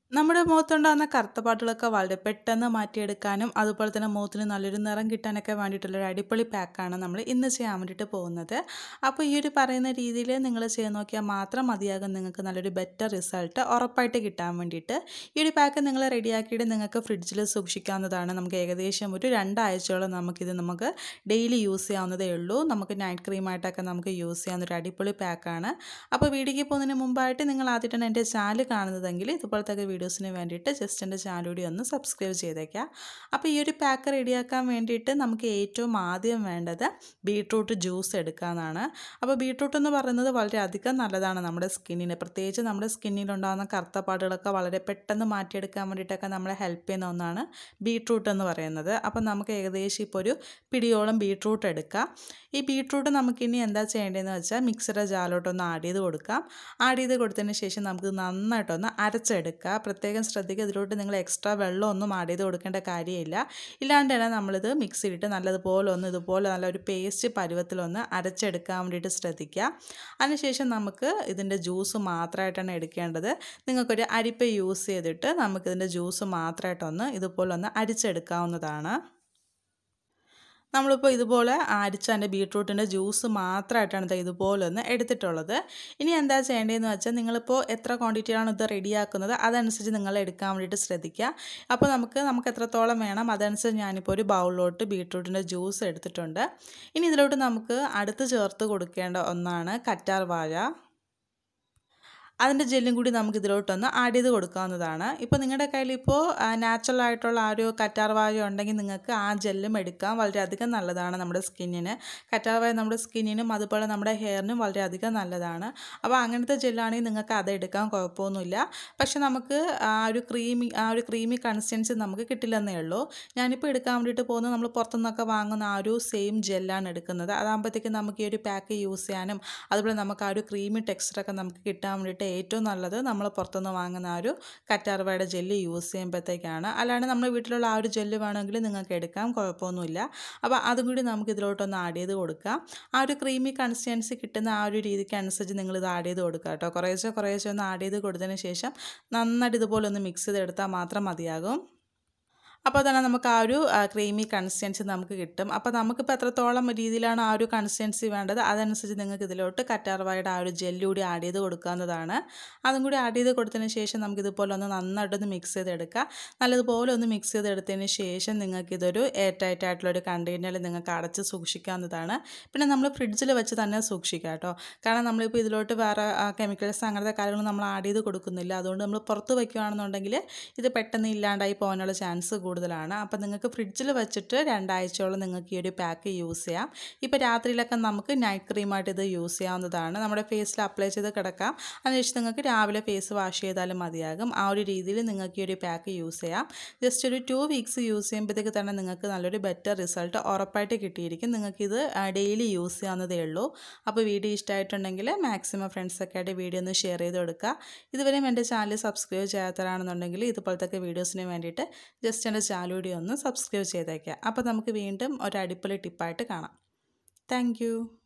നമ്മുടെ മുഖത്തുണ്ടാകുന്ന കറുത്ത പാടുകളൊക്കെ വളരെ പെട്ടെന്ന് മാറ്റിയെടുക്കാനും അതുപോലെ തന്നെ മുഖത്തിന് നല്ലൊരു നിറം കിട്ടാനൊക്കെ വേണ്ടിയിട്ടുള്ള ഒരു അടിപൊളി പാക്കാണ് നമ്മൾ ഇന്ന് ചെയ്യാൻ വേണ്ടിയിട്ട് പോകുന്നത് അപ്പോൾ ഈ ഒരു പറയുന്ന രീതിയിൽ നിങ്ങൾ ചെയ്ത് നോക്കിയാൽ മാത്രം മതിയാകും നിങ്ങൾക്ക് നല്ലൊരു ബെറ്റർ റിസൾട്ട് ഉറപ്പായിട്ട് കിട്ടാൻ വേണ്ടിയിട്ട് ഈ ഒരു പാക്ക് നിങ്ങൾ റെഡിയാക്കിയിട്ട് നിങ്ങൾക്ക് ഫ്രിഡ്ജിൽ സൂക്ഷിക്കാവുന്നതാണ് നമുക്ക് ഏകദേശം ഒരു രണ്ടാഴ്ചയോളം നമുക്കിത് നമുക്ക് ഡെയിലി യൂസ് ചെയ്യാവുന്നതേ ഉള്ളൂ നമുക്ക് നൈറ്റ് ക്രീമായിട്ടൊക്കെ നമുക്ക് യൂസ് ചെയ്യാവുന്ന ഒരു അടിപൊളി പാക്കാണ് അപ്പോൾ വീഡിയോക്ക് പോകുന്നതിന് മുമ്പായിട്ട് നിങ്ങൾ ആദ്യമായിട്ടാണ് എൻ്റെ ചാനൽ കാണുന്നതെങ്കിൽ ഇതുപോലത്തെ വീഡിയോസിന് വേണ്ടിയിട്ട് ജസ്റ്റ് എൻ്റെ ചാനൽ കൂടി ഒന്ന് സബ്സ്ക്രൈബ് ചെയ്തേക്കാം അപ്പോൾ ഈ ഒരു പാക്ക് റെഡിയാക്കാൻ വേണ്ടിയിട്ട് നമുക്ക് ഏറ്റവും ആദ്യം വേണ്ടത് ബീട്രൂട്ട് ജ്യൂസ് എടുക്കാമെന്നാണ് അപ്പോൾ ബീട്രൂട്ട് എന്ന് പറയുന്നത് വളരെ അധികം നല്ലതാണ് നമ്മുടെ സ്കിന്നിന് പ്രത്യേകിച്ച് നമ്മുടെ സ്കിന്നിലുണ്ടാകുന്ന കറുത്ത പാടുകളൊക്കെ വളരെ പെട്ടെന്ന് മാറ്റിയെടുക്കാൻ വേണ്ടിയിട്ടൊക്കെ നമ്മളെ ഹെൽപ്പ് ചെയ്യുന്ന ഒന്നാണ് ബീട്രൂട്ട് എന്ന് പറയുന്നത് അപ്പോൾ നമുക്ക് ഏകദേശം ഇപ്പോൾ ഒരു പിടിയോളം ബീട്രൂട്ട് എടുക്കാം ഈ ബീട്രൂട്ട് നമുക്കിനി എന്താ ചെയ്യേണ്ടതെന്ന് വെച്ചാൽ മിക്സറുടെ ജാലോട്ടൊന്ന് ആഡ് ചെയ്ത് കൊടുക്കാം ആഡ് ചെയ്ത് കൊടുത്തതിന് ശേഷം നമുക്ക് നന്നായിട്ടൊന്ന് അരച്ചെടുക്കുക പ്രത്യേകം ശ്രദ്ധിക്കുക ഇതിലോട്ട് നിങ്ങൾ എക്സ്ട്രാ വെള്ളം ഒന്നും ആഡ് ചെയ്ത് കൊടുക്കേണ്ട കാര്യമില്ല ഇല്ലാണ്ട് തന്നെ നമ്മളിത് മിക്സിയിലിട്ട് നല്ലതുപോലെ ഒന്ന് ഇതുപോലെ നല്ലൊരു പേസ്റ്റ് പരുവത്തിലൊന്ന് അരച്ചെടുക്കാൻ വേണ്ടിയിട്ട് ശ്രദ്ധിക്കുക അതിനുശേഷം നമുക്ക് ഇതിൻ്റെ ജ്യൂസ് മാത്രമായിട്ടാണ് എടുക്കേണ്ടത് നിങ്ങൾക്കൊരു അരിപ്പ യൂസ് ചെയ്തിട്ട് നമുക്കിതിൻ്റെ ജ്യൂസ് മാത്രമായിട്ടൊന്ന് ഇതുപോലെ ഒന്ന് അരിച്ചെടുക്കാവുന്നതാണ് നമ്മളിപ്പോൾ ഇതുപോലെ അരിച്ച അതിൻ്റെ ബീട്രൂട്ടിൻ്റെ ജ്യൂസ് മാത്രമായിട്ടാണ് ഇത് ഇതുപോലെ ഒന്ന് എടുത്തിട്ടുള്ളത് ഇനി എന്താ ചെയ്യേണ്ടതെന്ന് വെച്ചാൽ നിങ്ങളിപ്പോൾ എത്ര ക്വാണ്ടിറ്റിയാണ് ഇത് റെഡിയാക്കുന്നത് അതനുസരിച്ച് നിങ്ങൾ എടുക്കാൻ വേണ്ടിയിട്ട് ശ്രദ്ധിക്കുക അപ്പോൾ നമുക്ക് നമുക്ക് എത്രത്തോളം വേണം അതനുസരിച്ച് ഞാനിപ്പോൾ ഒരു ബൗളിലോട്ട് ബീട്രൂട്ടിൻ്റെ ജ്യൂസ് എടുത്തിട്ടുണ്ട് ഇനി ഇതിലോട്ട് നമുക്ക് അടുത്ത് ചേർത്ത് കൊടുക്കേണ്ട ഒന്നാണ് കറ്റാർ വാഴ അതിൻ്റെ ജെല്ലും കൂടി നമുക്ക് ഇതിലോട്ടൊന്ന് ആഡ് ചെയ്ത് കൊടുക്കാവുന്നതാണ് ഇപ്പോൾ നിങ്ങളുടെ കയ്യിൽ ഇപ്പോൾ നാച്ചുറൽ ആയിട്ടുള്ള ആ ഒരു കറ്റാർവാഴ ഉണ്ടെങ്കിൽ നിങ്ങൾക്ക് ആ ജെല്ലും എടുക്കാം വളരെയധികം നല്ലതാണ് നമ്മുടെ സ്കിന്നിന് കറ്റാർവാഴ നമ്മുടെ സ്കിന്നിനും അതുപോലെ നമ്മുടെ ഹെയറിനും വളരെയധികം നല്ലതാണ് അപ്പോൾ അങ്ങനത്തെ ജെല്ലാണെങ്കിൽ നിങ്ങൾക്ക് അത് എടുക്കാൻ കുഴപ്പമൊന്നുമില്ല പക്ഷെ നമുക്ക് ആ ഒരു ക്രീമി ആ ഒരു ക്രീമി കൺസിസ്റ്റൻസി നമുക്ക് കിട്ടില്ലെന്നേ ഉള്ളൂ ഞാനിപ്പോൾ എടുക്കാൻ വേണ്ടിയിട്ട് പോകുന്നത് നമ്മൾ പുറത്തുനിന്നൊക്കെ വാങ്ങുന്ന ആ ഒരു സെയിം ജെല്ലാണ് എടുക്കുന്നത് അതാകുമ്പോഴത്തേക്ക് നമുക്ക് ഈ ഒരു പാക്ക് യൂസ് ചെയ്യാനും അതുപോലെ നമുക്ക് ആ ഒരു ക്രീമി ടെക്സ്ചറൊക്കെ നമുക്ക് കിട്ടാൻ വേണ്ടിയിട്ട് ഏറ്റവും നല്ലത് നമ്മൾ പുറത്തുനിന്ന് വാങ്ങുന്ന ആ ഒരു കറ്റാർവാഴയുടെ ജെല്ല് യൂസ് ചെയ്യുമ്പോഴത്തേക്കാണ് അല്ലാണ്ട് നമ്മുടെ വീട്ടിലുള്ള ആ ഒരു ജെല്ല് വേണമെങ്കിൽ നിങ്ങൾക്ക് എടുക്കാം കുഴപ്പമൊന്നുമില്ല അപ്പോൾ അതും കൂടി നമുക്ക് ഇതിലോട്ടൊന്ന് ആഡ് ചെയ്ത് കൊടുക്കാം ആ ഒരു ക്രീമി കൺസിസ്റ്റൻസി കിട്ടുന്ന ആ ഒരു രീതിക്ക് അനുസരിച്ച് നിങ്ങൾ ഇത് ആഡ് ചെയ്ത് കൊടുക്കുക കേട്ടോ കുറേശ്ശെ കുറേശ്ശെ ഒന്ന് ആഡ് ചെയ്ത് കൊടുത്തതിന് ശേഷം നന്നായിട്ട് ഇതുപോലെ ഒന്ന് മിക്സ് ചെയ്തെടുത്താൽ മാത്രം മതിയാകും അപ്പോൾ തന്നെ നമുക്ക് ആ ഒരു ക്രീമി കൺസിസ്റ്റൻസി നമുക്ക് കിട്ടും അപ്പോൾ നമുക്കിപ്പോൾ എത്രത്തോളം രീതിയിലാണ് ആ ഒരു കൺസിസ്റ്റൻസി വേണ്ടത് അതനുസരിച്ച് നിങ്ങൾക്ക് ഇതിലോട്ട് കറ്റാർവായുടെ ആ ഒരു ജെല്ല് കൂടി ആഡ് ചെയ്ത് കൊടുക്കാവുന്നതാണ് അതും കൂടി ആഡ് ചെയ്ത് കൊടുത്തതിന് ശേഷം നമുക്ക് ഇതുപോലെ ഒന്ന് നന്നായിട്ടൊന്ന് മിക്സ് ചെയ്തെടുക്കുക നല്ലതുപോലെ ഒന്ന് മിക്സ് ചെയ്തെടുത്തതിന് ശേഷം നിങ്ങൾക്കിതൊരു എയർ ടൈറ്റ് ആയിട്ടുള്ള ഒരു കണ്ടെയ്നറിൽ നിങ്ങൾക്ക് അടച്ച് സൂക്ഷിക്കാവുന്നതാണ് പിന്നെ നമ്മൾ ഫ്രിഡ്ജിൽ വെച്ച് തന്നെ സൂക്ഷിക്കുക കേട്ടോ കാരണം നമ്മളിപ്പോൾ ഇതിലോട്ട് വേറെ കെമിക്കൽസ് അങ്ങനത്തെ കാര്യങ്ങൾ നമ്മൾ ആഡ് ചെയ്ത് കൊടുക്കുന്നില്ല അതുകൊണ്ട് നമ്മൾ പുറത്ത് വയ്ക്കുകയാണെന്നുണ്ടെങ്കിൽ ഇത് പെട്ടെന്ന് ഇല്ലാണ്ടായി പോകാനുള്ള ചാൻസ് കൂടുതൽ കൂടുതലാണ് അപ്പോൾ നിങ്ങൾക്ക് ഫ്രിഡ്ജിൽ വെച്ചിട്ട് രണ്ടാഴ്ചയോളം നിങ്ങൾക്ക് ഈ ഒരു പാക്ക് യൂസ് ചെയ്യാം ഇപ്പോൾ രാത്രിയിലൊക്കെ നമുക്ക് നൈറ്റ് ക്രീമായിട്ട് ഇത് യൂസ് ചെയ്യാവുന്നതാണ് നമ്മുടെ ഫേസിൽ അപ്ലൈ ചെയ്ത് കിടക്കാം അതിനുശേഷം നിങ്ങൾക്ക് രാവിലെ ഫേസ് വാഷ് ചെയ്താലും മതിയാകും ആ ഒരു രീതിയിൽ നിങ്ങൾക്ക് ഈ ഒരു പാക്ക് യൂസ് ചെയ്യാം ജസ്റ്റ് ഒരു ടു വീക്സ് യൂസ് ചെയ്യുമ്പോഴത്തേക്ക് തന്നെ നിങ്ങൾക്ക് നല്ലൊരു ബെറ്റർ റിസൾട്ട് ഉറപ്പായിട്ട് കിട്ടിയിരിക്കും നിങ്ങൾക്കിത് ഡെയിലി യൂസ് ചെയ്യാവുന്നതേ ഉള്ളൂ അപ്പോൾ വീഡിയോ ഇഷ്ടമായിട്ടുണ്ടെങ്കിൽ മാക്സിമം ഫ്രണ്ട്സൊക്കെ ആയിട്ട് വീഡിയോ ഒന്ന് ഷെയർ ചെയ്ത് കൊടുക്കുക ഇതുവരെയും എൻ്റെ ചാനൽ സബ്സ്ക്രൈബ് ചെയ്യാത്തവരാണെന്നുണ്ടെങ്കിൽ ഇതുപോലത്തെ വീഡിയോസിന് വേണ്ടിയിട്ട് ജസ്റ്റ് എൻ്റെ ചാനലൂടി ഒന്ന് സബ്സ്ക്രൈബ് ചെയ്തേക്കുക അപ്പോൾ നമുക്ക് വീണ്ടും ഒരു അടിപൊളി ടിപ്പായിട്ട് കാണാം താങ്ക്